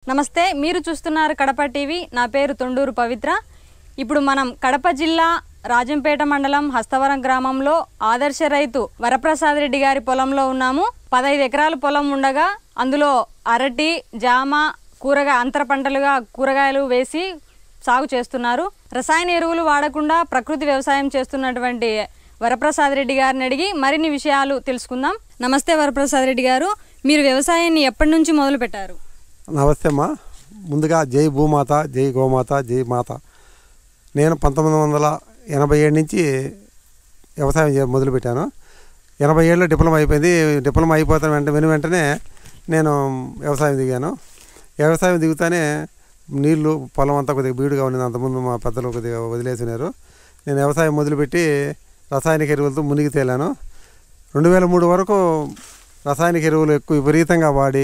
నమస్తే మీరు చూస్తున్నారు కడప టీవీ నా పేరు తొండూరు పవిత్ర ఇప్పుడు మనం కడప జిల్లా రాజంపేట మండలం హస్తవరం గ్రామంలో ఆదర్శ రైతు వరప్రసాద్ రెడ్డి గారి పొలంలో ఉన్నాము పదహైదు ఎకరాల పొలం ఉండగా అందులో అరటి జామ కూరగాయ అంతర పంటలుగా కూరగాయలు వేసి సాగు చేస్తున్నారు రసాయన ఎరువులు వాడకుండా ప్రకృతి వ్యవసాయం చేస్తున్నటువంటి వరప్రసాద్ రెడ్డి గారిని అడిగి మరిన్ని విషయాలు తెలుసుకుందాం నమస్తే వరప్రసాద్ రెడ్డి గారు మీరు వ్యవసాయాన్ని ఎప్పటి నుంచి మొదలు పెట్టారు నమస్తే అమ్మా ముందుగా జై భూమాత జై గోమాత జై మాత నేను పంతొమ్మిది వందల ఎనభై ఏడు నుంచి వ్యవసాయం చే- మొదలుపెట్టాను ఎనభై ఏడులో డిప్లొమా అయిపోయింది డిప్లొమా అయిపోతాను వెంట వెను వెంటనే నేను వ్యవసాయం దిగాను వ్యవసాయం దిగుతానే నీళ్లు పొలం అంతా కొద్దిగా బీడుగా ఉన్నది అంతకుముందు మా పెద్దలు కొద్దిగా వదిలేసినారు నేను వ్యవసాయం మొదలుపెట్టి రసాయనిక ఎరువులతో మునిగి తేలాను రెండు వేల మూడు వరకు రసాయనిక ఎరువులు ఎక్కువ విపరీతంగా వాడి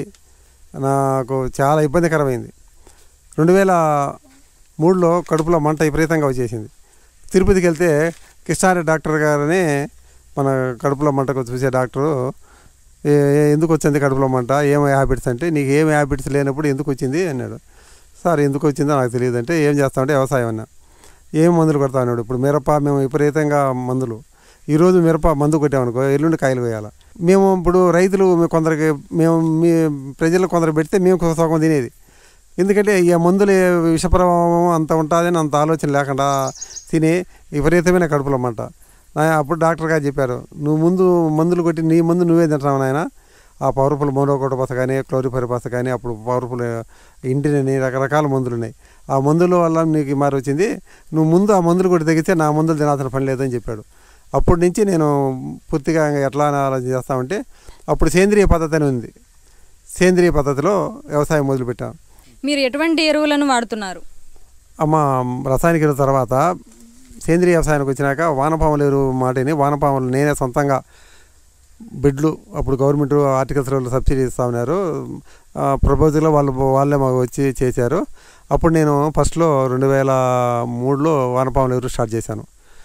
నాకు చాలా ఇబ్బందికరమైంది రెండు వేల మూడులో కడుపులో మంట విపరీతంగా వచ్చేసింది తిరుపతికి వెళ్తే కృష్ణారెడ్డి డాక్టర్ గారని మన కడుపులో మంటకు చూసే డాక్టరు "ఏ- ఏ- ఎందుకు వచ్చింది కడుపులో మంట ఏం హ్యాబిట్స్ అంటే నీకు ఏం హ్యాబిట్స్ లేనప్పుడు ఎందుకు వచ్చింది అన్నాడు సార్ ఎందుకు వచ్చిందో నాకు తెలియదు అంటే ఏం చేస్తామంటే వ్యవసాయం అన్నా ఏం మందులు కొడతా అన్నాడు ఇప్పుడు మిరప మేము విపరీతంగా మందులు ఈరోజు మిరప మందు కొట్టామనుకో ఎల్లుండి కాయలు వేయాలి మేము ఇప్పుడు రైతులు మీ కొందరికి మేము మీ ప్రజలు కొందరు పెడితే మేము కొంత సగం తినేది ఎందుకంటే ఈ మందులు విష ప్రభావం అంత ఉంటుందని అంత ఆలోచన లేకుండా తిని విపరీతమైన కడుపులో మంట నా- అప్పుడు డాక్టర్ గారు చెప్పారు నువ్వు ముందు మందులు కొట్టి నీ మందు నువ్వే తింటున్నావు నాయన ఆ పవర్ఫుల్ మోనోకోటోపస్ కానీ క్లోరిఫరిపస్ కానీ అప్పుడు పవర్ఫుల్ ఇంటిని రకరకాల మందులు ఉన్నాయి ఆ మందుల వల్ల నీకు మారి వచ్చింది నువ్వు ముందు ఆ మందులు కొట్టి తగ్గితే నా మందులు తినాల్సిన పని లేదని చెప్పాడు అప్పటి నుంచి నేను పూర్తిగా ఇంకా ఎట్లా అని ఆలోచన చేస్తామంటే అప్పుడు సేంద్రియ పద్ధతి అని ఉంది సేంద్రియ పద్ధతిలో వ్యవసాయం మొదలుపెట్టాను మీరు ఎటువంటి ఎరువులను వాడుతున్నారు అమ్మ రసాయనిక ఎరువు తర్వాత సేంద్రియ వ్యవసాయానికి వచ్చినాక వానపాముల ఎరువు మాటిని వానపాములు నేనే సొంతంగా బిడ్లు అప్పుడు గవర్నమెంట్ హార్టికల్చర్ సబ్సిడీ ఇస్తా ఉన్నారు ప్రపోజల్లో వాళ్ళు వాళ్ళే మాకు వచ్చి చేశారు అప్పుడు నేను ఫస్ట్లో రెండు వేల మూడులో వానపాముల ఎరువు స్టార్ట్ చేశాను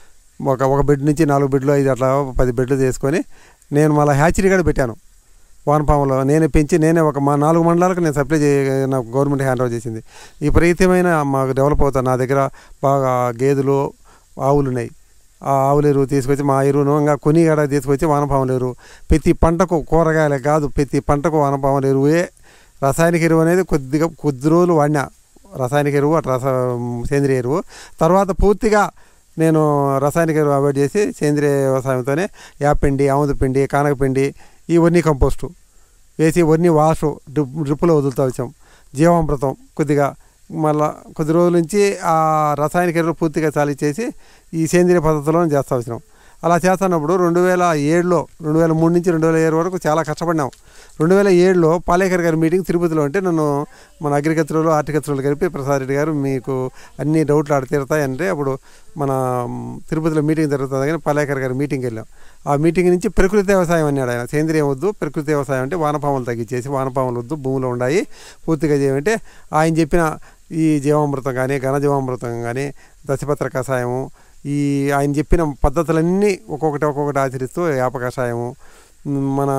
ఒక ఒక బెడ్ నుంచి నాలుగు బెడ్లు ఐదు అట్లా పది బెడ్లు చేసుకొని నేను మళ్ళీ హ్యాచరీ కూడా పెట్టాను వానపాములో నేనే పెంచి నేనే ఒక మా నాలుగు మండలాలకు నేను సప్లై చే నాకు గవర్నమెంట్ హ్యాండ్ ఓవర్ చేసింది విపరీతమైన మాకు డెవలప్ అవుతాను నా దగ్గర బాగా గేదెలు ఆవులు ఉన్నాయి ఆ ఆవుల ఎరువు తీసుకొచ్చి మా ఎరువును ఇంకా కొని గడ తీసుకొచ్చి వానపాముల ఎరువు ప్రతి పంటకు కూరగాయలే కాదు ప్రతి పంటకు వానపాముల ఎరువే రసాయనిక ఎరువు అనేది కొద్దిగా కొద్ది రోజులు వాడినా రసాయనిక ఎరువు అటు రస సేంద్రియ ఎరువు తర్వాత పూర్తిగా నేను రసాయనిక ఎరువు అవాయిడ్ చేసి సేంద్రియ వ్యవసాయంతోనే యాపిండి ఆముద పిండి కానకపిండి ఈ వర్నీ కంపోస్టు వేసి వర్నీ వాషు డ్రిప్ డ్రిప్పులో వదులుతూ వచ్చాం జీవామృతం కొద్దిగా మళ్ళా కొద్ది రోజుల నుంచి ఆ రసాయనిక ఎరువులు పూర్తిగా చాలిచ్చేసి ఈ సేంద్రియ పద్ధతిలో చేస్తూ వచ్చినాం అలా చేస్తున్నప్పుడు రెండు వేల ఏడులో రెండు వేల మూడు నుంచి రెండు వేల ఏడు వరకు చాలా కష్టపడినాం రెండు వేల ఏడులో పాలేకర్ గారి మీటింగ్ తిరుపతిలో ఉంటే నన్ను మన అగ్రికల్చర్లో హార్టికల్చర్లో కలిపి ప్రసాద్ రెడ్డి గారు మీకు అన్ని డౌట్లు ఆడ తీరుతాయి అంటే అప్పుడు మన మ్, తిరుపతిలో మీటింగ్ జరుగుతుంది కానీ పాలేకర్ గారి మీటింగ్కి వెళ్ళాం ఆ మీటింగ్ నుంచి ప్రకృతి వ్యవసాయం అన్నాడు ఆయన సేంద్రియం వద్దు ప్రకృతి వ్యవసాయం అంటే వానపాములు తగ్గించేసి వానపాములు వద్దు భూమిలో ఉన్నాయి పూర్తిగా చేయమంటే ఆయన చెప్పిన ఈ జీవామృతం కానీ ఘనజీవామృతం కానీ దశపత్ర కషాయము ఈ ఆయన చెప్పిన పద్ధతులన్నీ ఒక్కొక్కటి ఒక్కొక్కటి ఆచరిస్తూ యాప కషాయము మ్, మన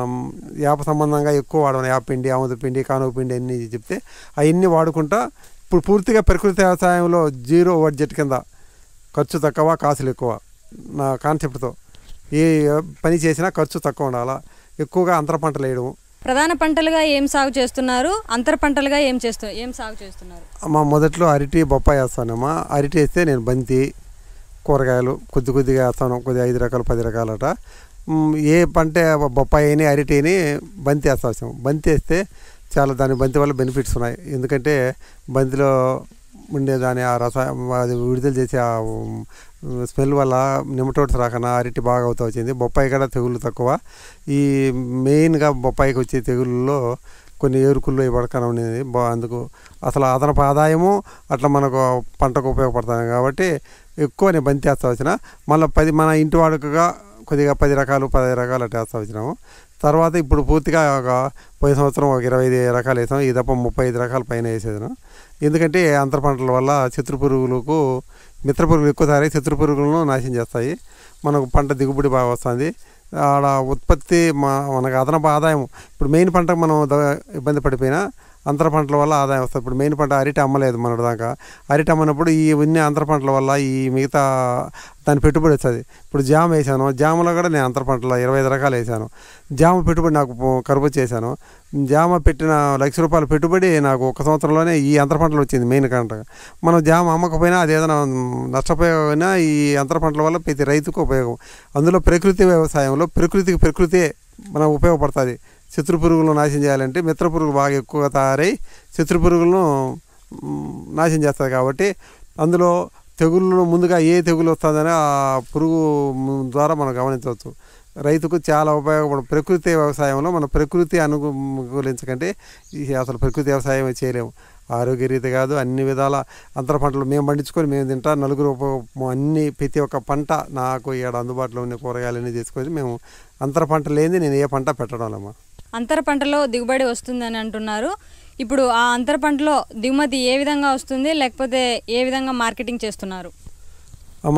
యాప సంబంధంగా ఎక్కువ వాడమని యాప పిండి ఆముద పిండి కానుక పిండి అన్నీ చెప్తే అవన్నీ వాడుకుంటా ఇప్పుడు పూర్తిగా ప్రకృతి వ్యవసాయంలో జీరో బడ్జెట్ కింద ఖర్చు తక్కువ కాసులు ఎక్కువ నా కాన్సెప్ట్తో ఏ పని చేసినా ఖర్చు తక్కువ ఉండాలా ఎక్కువగా అంతర పంటలు వేయడం ప్రధాన పంటలుగా ఏం సాగు చేస్తున్నారు అంతర పంటలుగా ఏం చేస్తూ ఏం సాగు చేస్తున్నారు అమ్మ మొదట్లో అరటి బొప్పాయి వేస్తానమ్మా అరటి వేస్తే నేను బంతి కూరగాయలు కొద్ది కొద్దిగా వేస్తాను కొద్ది ఐదు రకాలు పది రకాలట మ్, ఏ పంట బొప్పాయి అని అరటి అని బంతి వేస్తా వచ్చాం బంతి వేస్తే చాలా దాని బంతి వల్ల బెనిఫిట్స్ ఉన్నాయి ఎందుకంటే బంతిలో ఉండే దాని ఆ రస అది విడుదల చేసే ఆ ఉమ్, స్మెల్ వల్ల నిమటోడ్స్ రాకనా అరటి బాగా అవుతా వచ్చింది బొప్పాయి కూడా తెగుళ్ళు తక్కువ ఈ మెయిన్గా బొప్పాయికి వచ్చే తెగుళ్ళలో కొన్ని ఏరుకుల్లో పడకన ఉండేది బా అందుకు అసలు అదనపు ఆదాయము అట్లా మనకు పంటకు ఉపయోగపడుతుంది కాబట్టి ఎక్కువ నేను బంతి వేస్తా వచ్చిన మళ్ళీ పది మన ఇంటి వాడుకగా కొద్దిగా పది రకాలు పది రకాలు అట్లా వేస్తా వచ్చినాము తర్వాత ఇప్పుడు పూర్తిగా ఒక పోయిన సంవత్సరం ఒక ఇరవై ఐదు రకాలు వేసాం ఈ తప్ప ముప్పై ఐదు రకాల పైన వేసేదాను ఎందుకంటే అంతర పంటల వల్ల శత్రు పురుగులకు మిత్ర పురుగులు ఎక్కువ సారి శత్రు పురుగులను నాశనం చేస్తాయి మనకు పంట దిగుబడి బాగా వస్తుంది ఆడ ఉత్పత్తి మా మనకు అదనపు ఆదాయం ఇప్పుడు మెయిన్ పంటకు మనం ద- ఇబ్బంది పడిపోయినా అంతర పంటల వల్ల ఆదాయం వస్తుంది ఇప్పుడు మెయిన్ పంట అరటి అమ్మలేదు మన దాకా అరటి అమ్మనప్పుడు ఈ ఉన్న అంతర పంటల వల్ల ఈ మిగతా దాని పెట్టుబడి వస్తుంది ఇప్పుడు జామ వేసాను జామలో కూడా నేను అంతర పంటలో ఇరవై ఐదు రకాలు వేసాను జామ పెట్టుబడి నాకు పో- కరువు చేశాను జామ పెట్టిన లక్ష రూపాయల పెట్టుబడి నాకు ఒక సంవత్సరంలోనే ఈ అంతర పంటలు వచ్చింది మెయిన్ పంట మనం జామ అమ్మకపోయినా అది ఏదైనా నష్టపోయినా ఈ అంతర పంటల వల్ల ప్రతి రైతుకు ఉపయోగం అందులో ప్రకృతి వ్యవసాయంలో ప్రకృతికి ప్రకృతే మనం ఉపయోగపడుతుంది శత్రు పురుగులను నాశనం చేయాలంటే మిత్ర పురుగు బాగా ఎక్కువగా తయారై శత్రు పురుగులను మ్, నాశనం చేస్తుంది కాబట్టి అందులో తెగుళ్ళు ముందుగా ఏ తెగులు వస్తుందని ఆ పురుగు మ్, ద్వారా మనం గమనించవచ్చు రైతుకు చాలా ఉపయోగపడు ప్రకృతి వ్యవసాయంలో మన ప్రకృతి అనుకూలించకంటే ఈ అసలు ప్రకృతి వ్యవసాయం చేయలేము ఆరోగ్య రీతి కాదు అన్ని విధాల అంతర పంటలు మేము పండించుకొని మేము తింటా నలుగురు ఉప- అన్ని ప్రతి ఒక్క పంట నాకు ఇక్కడ అందుబాటులో ఉన్న కూరగాయలన్నీ తీసుకొని మేము అంతర పంట లేనిది నేను ఏ పంట పెట్టడం లేమ్మా అంతర పంటలో దిగుబడి వస్తుందని అంటున్నారు ఇప్పుడు ఆ అంతర పంటలో దిగుమతి ఏ విధంగా వస్తుంది లేకపోతే ఏ విధంగా మార్కెటింగ్ చేస్తున్నారు అమ్మ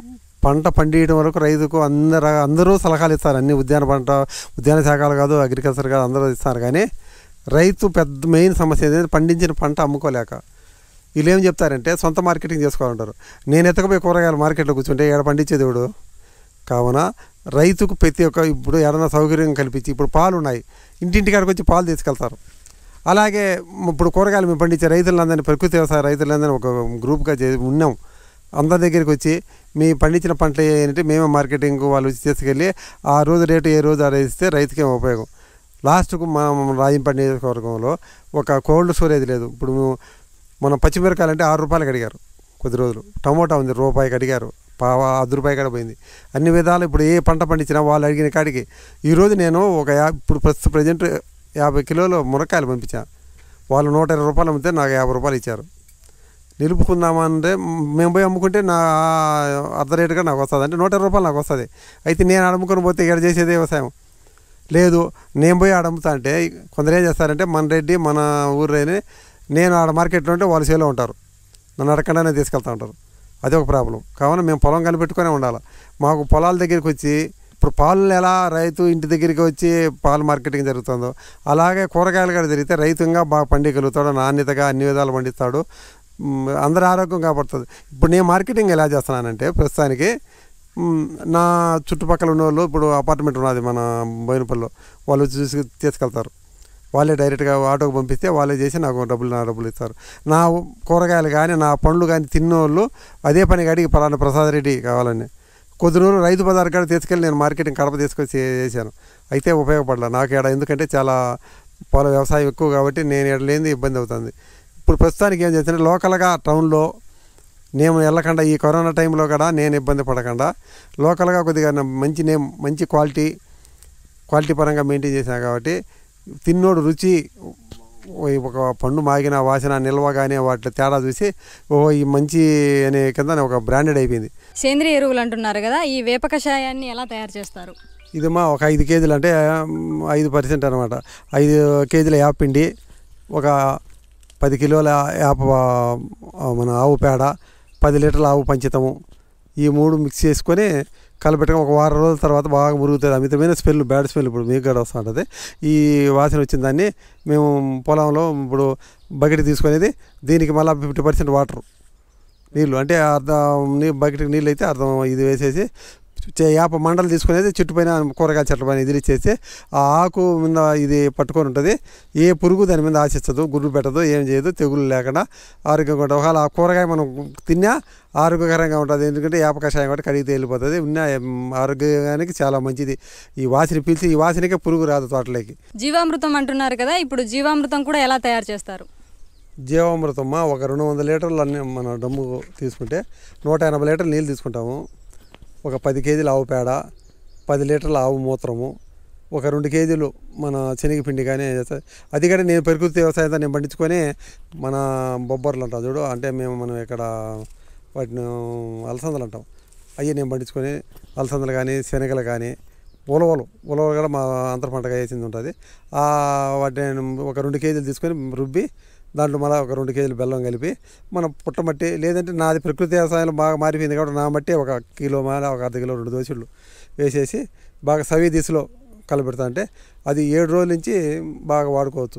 పంట పండియడం వరకు రైతుకు అందరు అందరూ సలహాలు ఇస్తారు అన్ని ఉద్యాన పంట ఉద్యాన శాఖలు కాదు అగ్రికల్చర్ కాదు అందరూ ఇస్తారు కానీ రైతు పెద్ద మెయిన్ సమస్య ఏంటంటే పండించిన పంట అమ్ముకోలేక వీళ్ళు ఏం చెప్తారంటే సొంత మార్కెటింగ్ చేసుకోవాలంటారు నేను ఎత్తకపోయి కూరగాయల మార్కెట్లో కూర్చుంటే ఏడ పండించేది ఎవడు కావున రైతుకు ప్రతి ఒక్క ఇప్పుడు ఏదైనా సౌకర్యం కల్పించి ఇప్పుడు పాలు ఉన్నాయి ఇంటింటికాడికి వచ్చి పాలు తీసుకెళ్తారు అలాగే ఇప్పుడు కూరగాయలు మేము పండించే రైతులందరినీ ప్రకృతి వ్యవసాయ రైతులందరినీ ఒక గ్రూప్గా చే ఉన్నాం అందరి దగ్గరికి వచ్చి మీ పండించిన పంటలు ఏంటంటే మేమే మార్కెటింగ్ వాళ్ళు వచ్చి తీసుకెళ్ళి ఆ రోజు రేటు ఏ రోజు ఆడ ఇస్తే రైతుకే ఉపయోగం లాస్ట్కు మనం రాజంపేట నియోజకవర్గంలో ఒక కోల్డ్ స్టోరేజ్ లేదు ఇప్పుడు మేము మనం పచ్చిమిరకాయలు అంటే ఆరు రూపాయలకి అడిగారు కొద్ది రోజులు టమోటా ఉంది రూపాయికి అడిగారు పావా అర్ధ రూపాయి కాడ పోయింది అన్ని విధాలు ఇప్పుడు ఏ పంట పండించినా వాళ్ళు అడిగిన కాడికి ఈరోజు నేను ఒక యా ఇప్పుడు ప్రస్తుత ప్రజెంట్ యాభై కిలోలు మునక్కాయలు పంపించాను వాళ్ళు నూట ఇరవై రూపాయలు అమ్మితే నాకు యాభై రూపాయలు ఇచ్చారు నిలుపుకుందామంటే మేము పోయి అమ్ముకుంటే నా అర్ధ రేటుగా నాకు వస్తుంది అంటే నూట ఇరవై రూపాయలు నాకు వస్తుంది అయితే నేను అమ్ముకొని పోతే ఇక్కడ చేసేది వ్యవసాయం లేదు నేను పోయి ఆడ అమ్ముతా అంటే కొందరు ఏం చేస్తారంటే మన రెడ్డి మన ఊర్లోనే నేను ఆడ మార్కెట్లో ఉంటే వాళ్ళు సేలో ఉంటారు నన్ను అడగకుండానే తీసుకెళ్తా ఉంటారు అదే ఒక ప్రాబ్లం కావున మేము పొలం కనిపెట్టుకునే ఉండాలి మాకు పొలాల దగ్గరికి వచ్చి ఇప్పుడు పాలు ఎలా రైతు ఇంటి దగ్గరికి వచ్చి పాలు మార్కెటింగ్ జరుగుతుందో అలాగే కూరగాయలు కూడా జరిగితే రైతుగా బాగా పండిగలుగుతాడు నాణ్యతగా అన్ని విధాలు పండిస్తాడు మ్, అందరి ఆరోగ్యం కాపాడుతుంది ఇప్పుడు నేను మార్కెటింగ్ ఎలా చేస్తున్నానంటే ప్రస్తుతానికి మ్, నా చుట్టుపక్కల ఉన్న వాళ్ళు ఇప్పుడు అపార్ట్మెంట్ ఉన్నది మన బోయినపల్లిలో వాళ్ళు వచ్చి చూసి తీసుకెళ్తారు వాళ్ళే డైరెక్ట్గా ఆటోకి పంపిస్తే వాళ్ళే చేసి నాకు డబ్బులు నా డబ్బులు ఇస్తారు నా కూరగాయలు కానీ నా పండ్లు కానీ తిన్నోళ్ళు అదే పని అడిగి పలానా ప్రసాద్ రెడ్డి కావాలని కొద్ది రోజులు రైతు బజార్ కాడ తీసుకెళ్ళి నేను మార్కెటింగ్ కడప తీసుకొచ్చి చేశాను అయితే ఉపయోగపడలే నాకు ఇక్కడ ఎందుకంటే చాలా పొల వ్యవసాయం ఎక్కువ కాబట్టి నేను ఇక్కడ లేనిది ఇబ్బంది అవుతుంది ఇప్పుడు ప్రస్తుతానికి ఏం చేస్తానంటే లోకల్గా టౌన్లో నేను వెళ్ళకుండా ఈ కరోనా టైంలో కూడా నేను ఇబ్బంది పడకుండా లోకల్గా కొద్దిగా నా మంచి నేమ్ మంచి క్వాలిటీ క్వాలిటీ పరంగా మెయింటైన్ చేశాను కాబట్టి తిన్నోడు రుచి ఓ ఈ ఒక పండు మాగిన వాసన నిల్వ కానీ వాటి తేడా చూసి ఓ ఈ మంచి అనే కింద ఒక బ్రాండెడ్ అయిపోయింది సేంద్రియ ఎరువులు అంటున్నారు కదా ఈ వేప కషాయాన్ని ఎలా తయారు చేస్తారు ఇది మా ఒక ఐదు కేజీలు అంటే మ్, ఐదు పర్సెంట్ అనమాట ఐదు కేజీల యాపిండి ఒక పది కిలోల యాప ఆ, మన ఆవు పేడ పది లీటర్ల ఆవు పంచితము ఈ మూడు మిక్స్ చేసుకొని కలపెట్టుకొని ఒక వారం రోజుల తర్వాత బాగా మురుగుతుంది అమితమైన స్మెల్ బ్యాడ్ స్మెల్ ఇప్పుడు మీకు కూడా వస్తూ ఉంటుంది ఈ వాసన వచ్చిన దాన్ని మేము పొలంలో ఇప్పుడు బకెట్ తీసుకునేది దీనికి మళ్ళీ ఫిఫ్టీ పర్సెంట్ వాటర్ నీళ్ళు అంటే అర్ధం నీ బకెట్కి నీళ్ళు అయితే అర్ధం ఇది వేసేసి చే- యాప మండలు తీసుకునేది చెట్టు పైన కూరగాయల చెట్ల పైన ఇదిలిచ్చేసి ఆ ఆకు మీద ఇది పట్టుకొని ఉంటుంది ఏ పురుగు దాని మీద ఆశించదు గుడ్లు పెట్టదు ఏం చేయదు తెగులు లేకుండా ఆరోగ్యంగా ఉంటుంది ఒకవేళ ఆ కూరగాయ మనం తిన్నా ఆరోగ్యకరంగా ఉంటుంది ఎందుకంటే యాప కషాయం కాబట్టి కడిగితే వెళ్ళిపోతుంది ఉన్న ఆరోగ్యానికి చాలా మంచిది ఈ వాసన పీల్చి ఈ వాసనకే పురుగు రాదు తోటలోకి జీవామృతం అంటున్నారు కదా ఇప్పుడు జీవామృతం కూడా ఎలా తయారు చేస్తారు జీవామృతమ్మ ఒక రెండు వందల లీటర్లు అన్ని మన డమ్ము తీసుకుంటే నూట ఎనభై లీటర్లు నీళ్ళు తీసుకుంటాము ఒక పది కేజీలు ఆవు పేడ పది లీటర్ల ఆవు మూత్రము ఒక రెండు కేజీలు మన శనగపిండి కానీ చేస్తా- అది కూడా నేను ప్రకృతి వ్యవసాయంతో నేను పండించుకొని మన బొబ్బర్లు అంటాం చూడు అంటే మేము మనం ఇక్కడ వాటిని అలసందలు అంటాం అవి నేను పండించుకొని అలసందలు కానీ శనగలు కానీ ఉలవలు ఉలవలు కూడా మా అంతర పంటగా వేసింది ఉంటుంది ఆ వాటిని నేను ఒక రెండు కేజీలు తీసుకొని రుబ్బి దాంట్లో మళ్ళీ ఒక రెండు కేజీలు బెల్లం కలిపి మన పుట్టమట్టి లేదంటే నాది ప్రకృతి వ్యవసాయంలో బాగా మారిపోయింది కాబట్టి నా మట్టి ఒక కిలో మాల ఒక అర్ధ కిలో రెండు దోశలు వేసేసి బాగా సవి దిశలో కలపెడతా అంటే అది ఏడు రోజుల నుంచి బాగా వాడుకోవచ్చు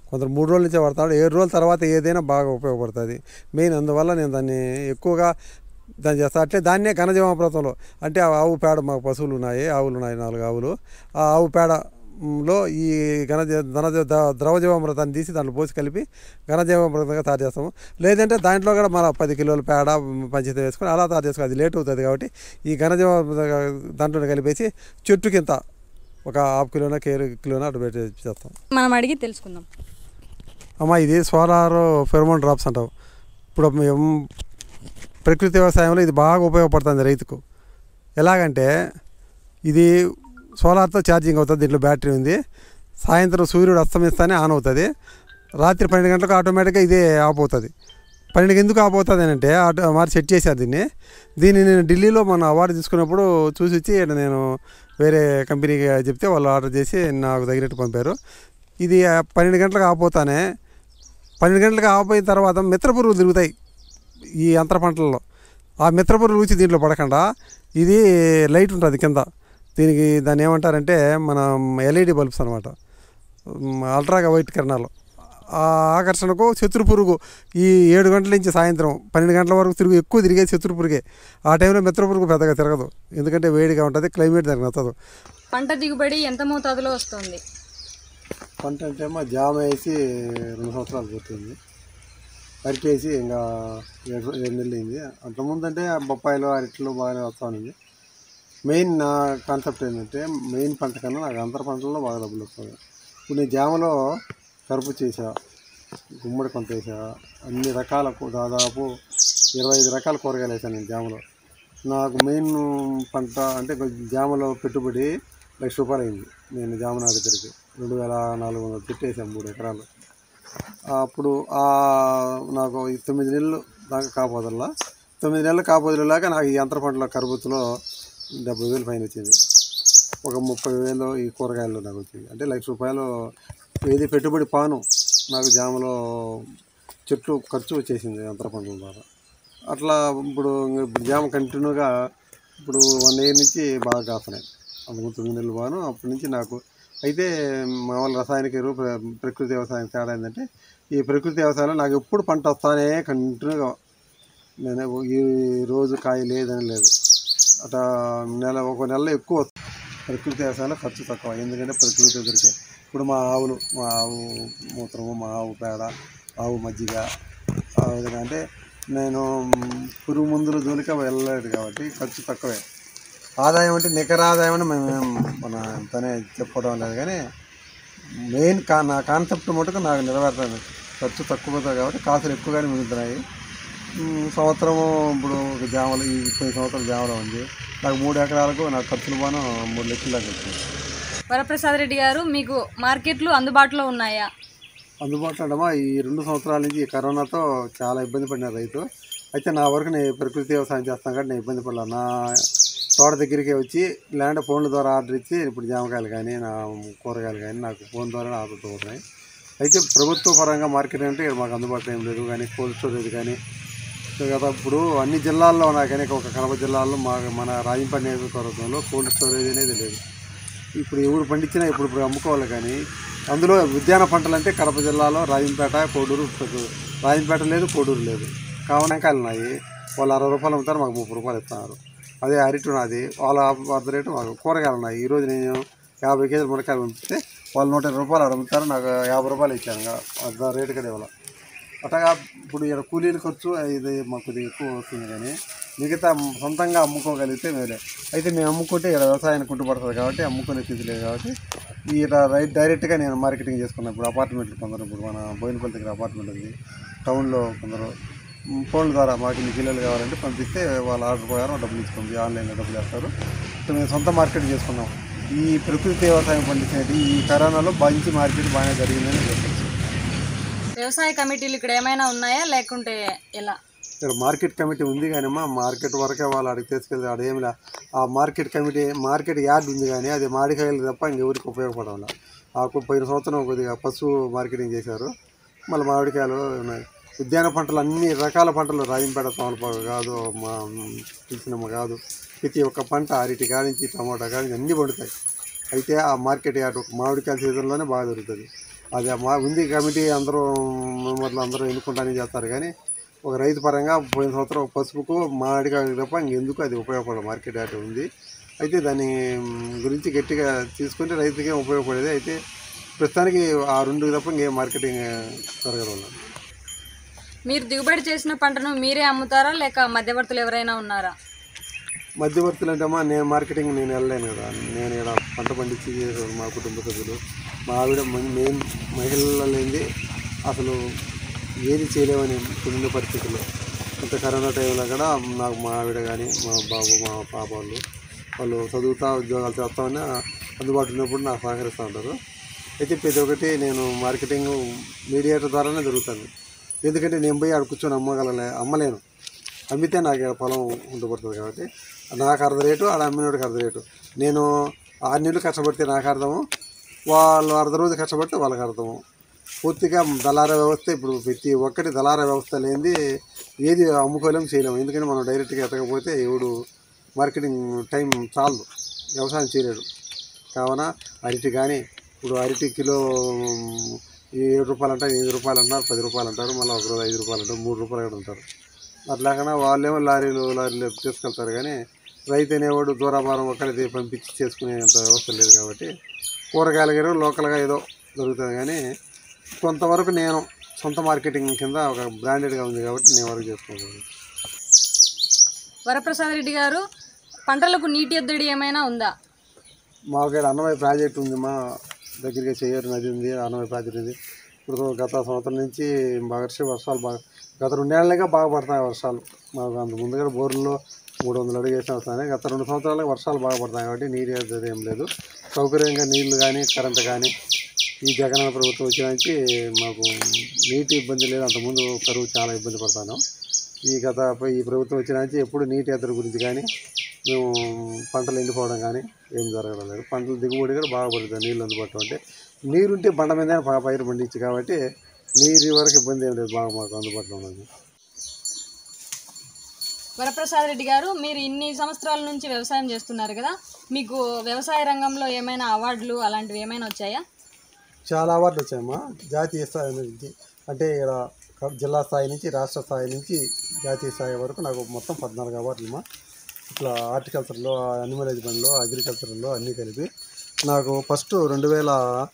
కొందరు మూడు రోజుల నుంచే వాడతాడు ఏడు రోజుల తర్వాత ఏదైనా బాగా ఉపయోగపడుతుంది మెయిన్ అందువల్ల నేను దాన్ని ఎక్కువగా దాన్ని చేస్తా అట్లే దాన్నే ఘనజీవామృతంలో అంటే ఆ ఆవు పేడ మాకు పశువులు ఉన్నాయి ఆవులు ఉన్నాయి నాలుగు ఆవులు ఆ ఆవు పేడ లో ఈ ఘన ధన ద్రవజీవామృతాన్ని తీసి దాంట్లో పోసి కలిపి ఘనజీవామృతంగా తయారు చేస్తాము లేదంటే దాంట్లో కూడా మన పది కిలోల పేడ పంచిత వేసుకొని అలా తయారు చేసుకోవాలి అది లేట్ అవుతుంది కాబట్టి ఈ ఘనజీవామృత దాంట్లో కలిపేసి చెట్టు కింద ఒక హాఫ్ కిలోనా కేరు కిలోనా అటు పెట్టి చేస్తాం మనం అడిగి తెలుసుకుందాం అమ్మ ఇది సోలార్ ఫెర్మోన్ డ్రాప్స్ అంటావు ఇప్పుడు మేము ప్రకృతి వ్యవసాయంలో ఇది బాగా ఉపయోగపడుతుంది రైతుకు ఎలాగంటే ఇది సోలార్తో ఛార్జింగ్ అవుతుంది దీంట్లో బ్యాటరీ ఉంది సాయంత్రం సూర్యుడు అస్తమిస్తానే ఆన్ అవుతుంది రాత్రి పన్నెండు గంటలకు ఆటోమేటిక్గా ఇదే ఆఫ్ అవుతుంది పన్నెండుకి ఎందుకు ఆఫ్ అవుతుంది అని అంటే ఆటో మరి సెట్ చేశారు దీన్ని దీన్ని నేను ఢిల్లీలో మన అవార్డు తీసుకున్నప్పుడు చూసి వచ్చి ఈడ నేను వేరే కంపెనీకి చెప్తే వాళ్ళు ఆర్డర్ చేసి నాకు తగినట్టు పంపారు ఇది ఆ, పన్నెండు గంటలకు ఆపోతానే పన్నెండు గంటలకు ఆపోయిన తర్వాత మిత్ర పురుగులు తిరుగుతాయి ఈ అంతర పంటల్లో ఆ మిత్ర పురుగులు రుచి దీంట్లో పడకుండా ఇది లైట్ ఉంటుంది కింద దీనికి దాన్ని ఏమంటారంటే మన ఎల్ఈడి బల్బ్స్ అనమాట అల్ట్రాగా వైట్ కిరణాలు ఆ ఆకర్షణకు శత్రు పురుగు ఈ ఏడు గంటల నుంచి సాయంత్రం పన్నెండు గంటల వరకు తిరుగు ఎక్కువ తిరిగేది శత్రు పురుగే ఆ టైంలో మిత్ర పురుగు పెద్దగా తిరగదు ఎందుకంటే వేడిగా ఉంటుంది క్లైమేట్ దానికి నచ్చదు పంట దిగుబడి ఎంత మోతాదులో వస్తుంది పంట అంటే మా జామ వేసి రెండు సంవత్సరాలు పూర్తయింది అరటి వేసి ఇంకా ఏడు ఏడు నెలలు అయింది అంతకుముందు అంటే బొప్పాయిలు అరటిలు బాగానే వస్తూ ఉంది మెయిన్ నా కాన్సెప్ట్ ఏంటంటే మెయిన్ పంట కన్నా నాకు అంతర పంటల్లో బాగా డబ్బులు వస్తుంది ఇప్పుడు నేను జామలో కరుపు చేసా గుమ్మడి కొంత వేసా అన్ని రకాల కూ- దాదాపు ఇరవై ఐదు రకాల కూరగాయలు వేసాను నేను జామలో నాకు మెయిన్ పంట అంటే కొంచెం జామలో పెట్టుబడి లక్ష రూపాయలు అయింది నేను జామ నాటి దగ్గరికి రెండు వేల నాలుగు వందలు చెట్టు వేసాను మూడు ఎకరాలు అప్పుడు ఆ నాకు ఈ తొమ్మిది నెలలు దాకా కాపోదల్లా తొమ్మిది నెలలు కాపోదలాగా నాకు ఈ అంతర పంటల కరుబుత్తులో డెబ్బై వేలు పైన వచ్చింది ఒక ముప్పై వేలు ఈ కూరగాయల్లో నాకు వచ్చింది అంటే లక్ష రూపాయలు ఏది పెట్టుబడి పాను నాకు జామలో చెట్లు ఖర్చు వచ్చేసింది అంతర పంటల ద్వారా అట్లా ఇప్పుడు ఇప్పుడు జామ కంటిన్యూగా ఇప్పుడు వన్ ఇయర్ నుంచి బాగా కాస్తున్నాయి అందుకు తొమ్మిది నెలలు బాను అప్పటి నుంచి నాకు అయితే మామూలు రసాయనిక ఎరువు ప్ర- ప్రకృతి వ్యవసాయం తేడా ఏంటంటే ఈ ప్రకృతి వ్యవసాయంలో నాకు ఎప్పుడు పంట వస్తానే కంటిన్యూగా నేను ఈ రోజు కాయ లేదని లేదు అట్లా నెల ఒక నెలలో ఎక్కువ వస్తుంది. ప్రకృతి వ్యవసాయంలో ఖర్చు తక్కువ ఎందుకంటే ప్రకృతి దొరికే ఇప్పుడు మా ఆవులు మా ఆవు మూత్రము మా ఆవు పేడ ఆవు మజ్జిగ ఆ విధంగా అంటే నేను పురుగు మందుల జోలికి వెళ్ళలేదు కాబట్టి ఖర్చు తక్కువే ఆదాయం అంటే నికర ఆదాయం అని మేము ఏం మన ఎంతనే చెప్పుకోవడం లేదు కానీ మెయిన్ కా నా కాన్సెప్ట్ మటుకు నాకు నెరవేరుతుంది ఖర్చు తక్కువ అవుతుంది కాబట్టి కాసులు ఎక్కువగానే మిగులుతున్నాయి ఉమ్, సంవత్సరము ఇప్పుడు ఒక జామలు ఈ ముప్పై సంవత్సరాల జామలో ఉంది నాకు మూడు ఎకరాలకు నాకు ఖర్చులు బాను మూడు లక్షల దాకా వచ్చింది వరప్రసాద్ రెడ్డి గారు మీకు మార్కెట్లు అందుబాటులో ఉన్నాయా అందుబాటులో ఉండమా ఈ రెండు సంవత్సరాల నుంచి ఈ కరోనాతో చాలా ఇబ్బంది పడిన రైతు అయితే నా వరకు నేను ప్రకృతి వ్యవసాయం చేస్తాను కాబట్టి నేను ఇబ్బంది పడలేదు నా తోట దగ్గరికి వచ్చి ల్యాండ్ ఫోన్ల ద్వారా ఆర్డర్ ఇచ్చి ఇప్పుడు జామకాయలు కానీ నా కూరగాయలు కానీ నాకు ఫోన్ ద్వారా ఆర్డర్ అవుతున్నాయి అయితే ప్రభుత్వ పరంగా మార్కెట్ అంటే ఇక్కడ మాకు అందుబాటులో ఏం లేదు కానీ కోల్డ్ స్టోరేజ్ కానీ గత ఇప్పుడు అన్ని జిల్లాల్లో ఉన్నాయి కానీ ఒక కడప జిల్లాలో మా మన రాజంపేట నియోజకవర్గంలో కోల్డ్ స్టోరేజ్ అనేది లేదు ఇప్పుడు ఎవరు పండించినా ఇప్పుడు ఇప్పుడు అమ్ముకోవాలి కానీ అందులో ఉద్యాన పంటలు అంటే కడప జిల్లాలో రాజంపేట కోడూరు పెద్ద- రాజంపేట లేదు కోడూరు లేదు కావనకాయలు ఉన్నాయి వాళ్ళు అరవై రూపాయలు అమ్ముతారు మాకు ముప్పై రూపాయలు ఇస్తున్నారు అదే అరటి ఉన్నది వాళ్ళ వద్ద రేటు మాకు కూరగాయలు ఉన్నాయి ఈరోజు నేను యాభై కేజీలు మునక్కాయలు పంపిస్తే వాళ్ళు నూట ఇరవై రూపాయలు అమ్ముతారు నాకు యాభై రూపాయలు ఇచ్చాను ఇంకా అర్ధ రేటు కదా ఇవ్వాలి అట్టగా ఇప్పుడు ఇక్కడ కూలీల ఖర్చు ఇది మాకు కొద్దిగా ఎక్కువ వస్తుంది కానీ మిగతా సొంతంగా అమ్ముకోగలిగితే మేలే అయితే మేము అమ్ముకుంటే ఇక్కడ వ్యవసాయానికి కుంటుపడుతుంది కాబట్టి అమ్ముకునే స్థితి లేదు కాబట్టి ఈ రైట్ డైరెక్ట్గా నేను మార్కెటింగ్ చేసుకున్నాను ఇప్పుడు అపార్ట్మెంట్లు కొందరు ఇప్పుడు మన బోయినపల్లి దగ్గర అపార్ట్మెంట్ ఉంది టౌన్లో కొందరు మ్, ఫోన్ల ద్వారా మాకు ఇన్ని కిలోలు కావాలంటే పంపిస్తే వాళ్ళ ఆర్డర్ ప్రకారం డబ్బులు ఇచ్చుకుంది ఆన్లైన్లో డబ్బులు వేస్తారు ఇప్పుడు మేము సొంత మార్కెట్ చేసుకున్నాం ఈ ప్రకృతి వ్యవసాయం పండించినది ఈ కరోనాలో మంచి మార్కెట్ బాగానే జరిగిందని చెప్పచ్చు వ్యవసాయ కమిటీలు ఇక్కడ ఏమైనా ఉన్నాయా లేకుంటే ఎలా ఇక్కడ మార్కెట్ కమిటీ ఉంది కానీ మా మార్కెట్ వరకే వాళ్ళు అడిగి తీసుకెళ్తే ఆడ ఏమి లే ఆ మార్కెట్ కమిటీ మార్కెట్ యార్డ్ ఉంది కానీ అది మామిడికాయలు తప్ప ఇంకెవరికి ఉపయోగపడాలి ఆ కు- పోయిన సంవత్సరం కొద్దిగా పశువు మార్కెటింగ్ చేశారు మళ్ళీ మామిడికాయలు ఉన్నాయి ఉద్యాన పంటలు అన్ని రకాల పంటలు రాజంపేట తోమలపాకు కాదు మా తెలిసినమ్మ కాదు ప్రతి ఒక్క పంట అరటి కాడించి టమాటా కాడించి అన్నీ పండుతాయి అయితే ఆ మార్కెట్ యార్డ్ ఒక మామిడికాయల సీజన్లోనే బాగా దొరుకుతుంది అది మా ఉంది కమిటీ అందరూ మెంబర్లు అందరూ ఎన్నుకుంటానని చేస్తారు కానీ ఒక రైతు పరంగా పోయిన సంవత్సరం ఒక పసుపుకు మామిడికాయ తప్ప ఇంకెందుకు అది ఉపయోగపడదు మార్కెట్ యార్డ్ ఉంది అయితే దాని గురించి గట్టిగా తీసుకుంటే రైతుకే ఉపయోగపడేది అయితే ప్రస్తుతానికి ఆ రెండు తప్ప ఇంకేం మార్కెటింగ్ జరగదు వల్ల మీరు దిగుబడి చేసిన పంటను మీరే అమ్ముతారా లేక మధ్యవర్తులు ఎవరైనా ఉన్నారా మధ్యవర్తులు అంటే అమ్మా నేను మార్కెటింగ్ నేను వెళ్ళలేను కదా నేను ఇక్కడ పంట పండించి మా కుటుంబ సభ్యులు మా ఆవిడ మెయిన్ మెయిన్ మహిళలు లేనిది అసలు ఏది చేయలేమని ఇప్పుడున్న పరిస్థితుల్లో ఇంత కరోనా టైంలో కూడా నాకు మా ఆవిడ కానీ మా బాబు మా పాప వాళ్ళు వాళ్ళు చదువుతా ఉద్యోగాలు చేస్తామని అందుబాటులో ఉన్నప్పుడు నాకు సహకరిస్తూ ఉంటారు అయితే ప్రతి ఒక్కటి నేను మార్కెటింగ్ మీడియేటర్ ద్వారానే జరుగుతుంది ఎందుకంటే నేను పోయి ఆడ కూర్చొని అమ్మగలలే అమ్మలేను అమ్మితే నాకు ఈడ పొలం ఉండబడుతుంది కాబట్టి నాకు అర్ధ రేటు ఆడ అమ్మినోడికి అర్ధ రేటు నేను ఆరు నెలలు కష్టపడితే నాకు అర్థము వాళ్ళు అర్ధ రోజు కష్టపడితే వాళ్ళకి అర్థము పూర్తిగా దళార వ్యవస్థ ఇప్పుడు ప్రతి ఒక్కటి దళార వ్యవస్థ లేనిది ఏది అమ్ముకోలేము చేయలేము ఎందుకంటే మనం డైరెక్ట్గా ఎత్తకపోతే ఎవడు మార్కెటింగ్ టైం చాలదు వ్యవసాయం చేయలేడు కావున అరటి కానీ ఇప్పుడు అరటి కిలో ఈ ఏడు రూపాయలు అంటారు ఎనిమిది రూపాయలు అంటారు పది రూపాయలు అంటారు మళ్ళీ ఒకరోజు ఐదు రూపాయలు అంటారు మూడు రూపాయలు కూడా అంటారు అట్లాగనే వాళ్ళేమో లారీలు లారీలు తీసుకెళ్తారు కానీ రైతు అనేవాడు దూరాభారం ఒక్కడిది పంపించి చేసుకునేంత వ్యవస్థ లేదు కాబట్టి కూరగాయల గిర లోకల్గా ఏదో దొరుకుతుంది కానీ కొంతవరకు నేను సొంత మార్కెటింగ్ కింద ఒక బ్రాండెడ్గా ఉంది కాబట్టి నేను వరకు చేసుకోగలను వరప్రసాద్ రెడ్డి గారు పంటలకు నీటి ఎద్దడి ఏమైనా ఉందా మాకు ఇక్కడ అన్నమయ్య ప్రాజెక్ట్ ఉంది మా దగ్గరగా చేయరు నది ఉంది అన్నమయ్య ప్రాజెక్ట్ ఉంది ఇప్పుడు గత సంవత్సరం నుంచి బాగా వర్ష- వర్షాలు బాగా గత రెండేళ్ళగా బాగా పడుతున్నాయి వర్షాలు మాకు అంత ముందుగా బోర్లలో మూడు వందలు అడుగు వేసిన వస్తున్నాయి గత రెండు సంవత్సరాలుగా వర్షాలు బాగా పడుతున్నాయి కాబట్టి నీరు ఎద్దడి ఏం లేదు సౌకర్యంగా నీళ్లు కానీ కరెంట్ కానీ ఈ జగనన్న ప్రభుత్వం వచ్చిన నుంచి మాకు నీటి ఇబ్బంది లేదు అంతకుముందు కరువు చాలా ఇబ్బంది పడతాను ఈ గత ఈ ప్రభుత్వం వచ్చిన నుంచి ఎప్పుడు నీటి ఎద్దడి గురించి కానీ మేము పంటలు ఎండిపోవడం కానీ ఏం జరగడం లేదు పంటలు దిగుబడి కూడా బాగా పడుతుంది నీళ్ళు అందుబాటులో అంటే నీరుంటే బండ మీద పైరు పండించి కాబట్టి నీరు వరకు ఇబ్బంది ఏం లేదు బాగా మాకు అందుబాటులో ఉన్నది వరప్రసాద్ రెడ్డి గారు మీరు ఇన్ని సంవత్సరాల నుంచి వ్యవసాయం చేస్తున్నారు కదా మీకు వ్యవసాయ రంగంలో ఏమైనా అవార్డులు అలాంటివి ఏమైనా వచ్చాయా చాలా అవార్డులు వచ్చాయమ్మా జాతీయ స్థాయి నుంచి అంటే ఇక్కడ క- జిల్లా స్థాయి నుంచి రాష్ట్ర స్థాయి నుంచి జాతీయ స్థాయి వరకు నాకు మొత్తం పద్నాలుగు అవార్డులు అమ్మా ఇట్లా హార్టికల్చర్లో అనిమల్ హస్బెండ్లో అగ్రికల్చర్లో అన్నీ కలిపి నాకు ఫస్ట్ రెండు వేల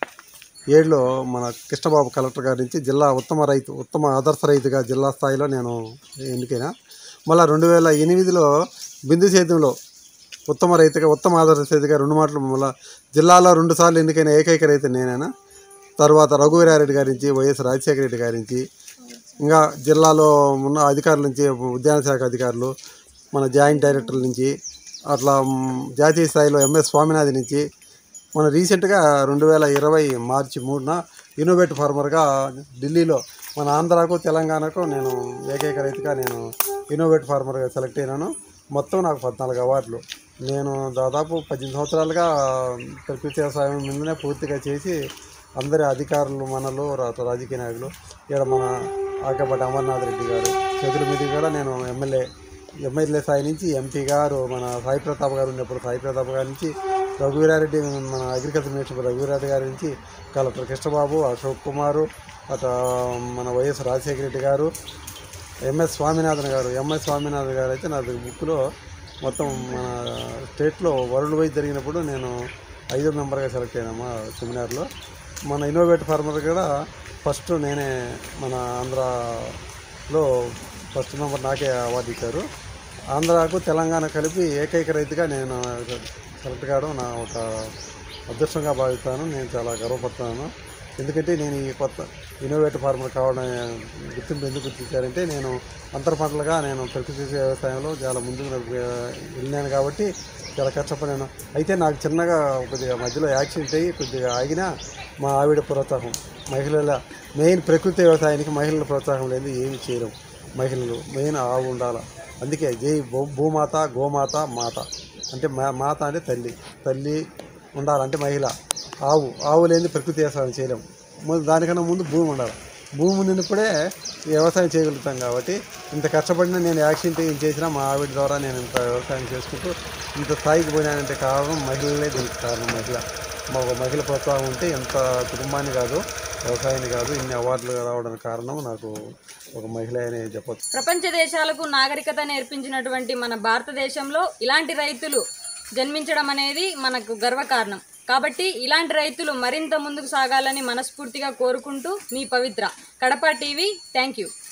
ఏడులో మన కృష్ణబాబు కలెక్టర్ గారి నుంచి జిల్లా ఉత్తమ రైతు ఉత్తమ ఆదర్శ రైతుగా జిల్లా స్థాయిలో నేను ఎన్నికైనా మళ్ళీ రెండు వేల ఎనిమిదిలో బిందు సేద్యంలో ఉత్తమ రైతుగా ఉత్తమ ఆదర్శ రైతుగా రెండు మాటలు మళ్ళీ జిల్లాలో రెండు సార్లు ఎన్నికైన ఏకైక రైతు నేనేనా తర్వాత రఘువీరారెడ్డి గారి నుంచి వైఎస్ రాజశేఖర రెడ్డి గారి నుంచి ఇంకా జిల్లాలో ఉన్న అధికారుల నుంచి ఉద్యాన శాఖ అధికారులు మన జాయింట్ డైరెక్టర్ల నుంచి అట్లా మ్, జాతీయ స్థాయిలో ఎంఎస్ స్వామినాథ్ నుంచి మన రీసెంట్గా రెండు వేల ఇరవై మార్చి మూడున ఇన్నోవేట్ ఫార్మర్గా ఢిల్లీలో మన ఆంధ్రాకు తెలంగాణకు నేను ఏకైక రైతుగా నేను ఇన్నోవేట్ ఫార్మర్గా సెలెక్ట్ అయినాను మొత్తం నాకు పద్నాలుగు అవార్డులు నేను దాదాపు పద్దెనిమిది సంవత్సరాలుగా ప్రకృతి వ్యవసాయం మీదనే పూర్తిగా చేసి అందరి అధికారులు మనలు రా- రాజకీయ నాయకులు ఇక్కడ మన ఆకపట్టి అమర్నాథ్ రెడ్డి గారు చేతుల మీద కూడా నేను ఎమ్మెల్యే ఎమ్మెల్యే స్థాయి నుంచి ఎంపీ గారు మన సాయి ప్రతాప్ గారు ఉన్నప్పుడు సాయి ప్రతాప్ గారి నుంచి రఘువీరారెడ్డి మన అగ్రికల్చర్ మినిస్టర్ రఘువీరారెడ్డి గారి నుంచి కలెక్టర్ కృష్ణబాబు అశోక్ కుమారు అట మన వైఎస్ రాజశేఖర రెడ్డి గారు ఎంఎస్ స్వామినాథన్ గారు ఎంఎస్ స్వామినాథన్ గారు అయితే నా బుక్లో మొత్తం మన స్టేట్లో వరల్డ్ వైజ్ జరిగినప్పుడు నేను ఐదో మెంబర్గా సెలెక్ట్ అయినామా సెమినార్లో మన ఇన్నోవేట్ ఫార్మర్ కూడా ఫస్ట్ నేనే మన ఆంధ్రాలో ఫస్ట్ మెంబర్ నాకే అవార్డు ఇచ్చారు ఆంధ్రాకు తెలంగాణ కలిపి ఏకైక రైతుగా నేను సెలెక్ట్ కావడం నా ఒక అదృష్టంగా భావిస్తాను నేను చాలా గర్వపడుతున్నాను ఎందుకంటే నేను ఈ కొత్త ఇన్నోవేటివ్ ఫార్మర్ కావడం గుర్తింపు ఎందుకు గుర్తించారంటే నేను అంతర పంటలుగా నేను ప్రకృతి వ్యవసాయంలో చాలా ముందుకు నడిపి వెళ్ళినాను కాబట్టి చాలా కష్టపడాను అయితే నాకు చిన్నగా కొద్దిగా మధ్యలో యాక్సిడెంట్ అయ్యి కొద్దిగా ఆగినా మా ఆవిడ ప్రోత్సాహం మహిళల మెయిన్ ప్రకృతి వ్యవసాయానికి మహిళల ప్రోత్సాహం లేదు ఏమి చేయలేం మహిళలు మెయిన్ ఆవు ఉండాలి అందుకే జై భూ భూమాత గోమాత మాత అంటే మా మాత అంటే తల్లి తల్లి ఉండాలంటే మహిళ ఆవు ఆవు లేని ప్రకృతి వ్యవసాయం చేయలేం ముందు దానికన్నా ముందు భూమి ఉండాలి భూమి ఉన్నప్పుడే వ్యవసాయం చేయగలుగుతాం కాబట్టి ఇంత కష్టపడిన నేను యాక్సిడెంట్ ఏం చేసినా మా ఆవిడ ద్వారా నేను ఇంత వ్యవసాయం చేసుకుంటూ ఇంత స్థాయికి పోయినానంటే కారణం మహిళలే దీనికి కారణం మహిళ మా ఒక మహిళ ప్రోత్సాహం ఉంటే ఎంత కుటుంబాన్ని కాదు వ్యవసాయాన్ని కాదు ఇన్ని అవార్డులు రావడానికి కారణం నాకు ఒక మహిళ అని చెప్పొచ్చు ప్రపంచ దేశాలకు నాగరికత నేర్పించినటువంటి మన భారతదేశంలో ఇలాంటి రైతులు జన్మించడం అనేది మనకు గర్వకారణం కాబట్టి ఇలాంటి రైతులు మరింత ముందుకు సాగాలని మనస్ఫూర్తిగా కోరుకుంటూ మీ పవిత్ర కడప టీవీ థ్యాంక్ యూ